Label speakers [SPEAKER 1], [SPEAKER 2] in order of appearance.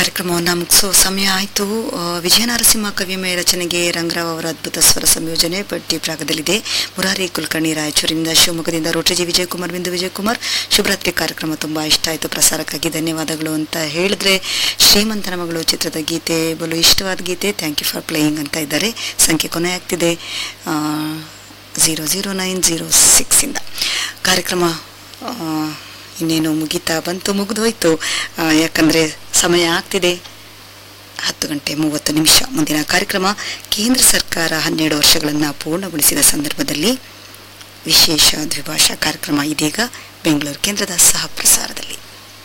[SPEAKER 1] ಕಾರ್ಯಕ್ರಮವನ್ನು ಮುಗಿಸೋ ಸಮಯ ಆಯಿತು ವಿಜಯ ನರಸಿಂಹ ಕವಿಮಯ ರಚನೆಗೆ ರಂಗರಾವ್ ಅವರ ಅದ್ಭುತ ಸ್ವರ ಸಂಯೋಜನೆ ಪಟ್ಟಿ ಭಾಗದಲ್ಲಿದೆ ಮುರಾರಿ ಕುಲಕರ್ಣಿ ರಾಯಚೂರಿನಿಂದ ಶಿವಮೊಗ್ಗದಿಂದ ರೋಟಜಿ ವಿಜಯಕುಮಾರ್ ಬಿಂದು ವಿಜಯಕುಮಾರ್ ಶುಭರಾತ್ರಿ ಕಾರ್ಯಕ್ರಮ ತುಂಬ ಇಷ್ಟ ಆಯಿತು ಪ್ರಸಾರಕ್ಕಾಗಿ ಧನ್ಯವಾದಗಳು ಅಂತ ಹೇಳಿದ್ರೆ ಶ್ರೀಮಂತನ ಮಗಳು ಚಿತ್ರದ ಗೀತೆ ಬಲು ಇಷ್ಟವಾದ ಗೀತೆ ಥ್ಯಾಂಕ್ ಯು ಫಾರ್ ಪ್ಲೇಯಿಂಗ್ ಅಂತ ಇದ್ದಾರೆ ಸಂಖ್ಯೆ ಕೊನೆ ಆಗ್ತಿದೆ ಝೀರೋ ಝೀರೋ ನೈನ್ ಝೀರೋ ಸಿಕ್ಸಿಂದ ಕಾರ್ಯಕ್ರಮ ಆ, ಇನ್ನೇನು ಮುಗಿತಾ ಬಂತು ಮುಗಿದೋಯ್ತು ಯಾಕಂದರೆ ಸಮಯ ಆಗ್ತಿದೆ ಹತ್ತು ಗಂಟೆ ಮೂವತ್ತು ನಿಮಿಷ ಮುಂದಿನ ಕಾರ್ಯಕ್ರಮ ಕೇಂದ್ರ ಸರ್ಕಾರ ಹನ್ನೆರಡು ವರ್ಷಗಳನ್ನು ಪೂರ್ಣಗೊಳಿಸಿದ ಸಂದರ್ಭದಲ್ಲಿ ವಿಶೇಷ ದ್ವಿಭಾಷಾ ಕಾರ್ಯಕ್ರಮ ಇದೀಗ ಬೆಂಗಳೂರು ಕೇಂದ್ರದ ಸಹ ಪ್ರಸಾರದಲ್ಲಿ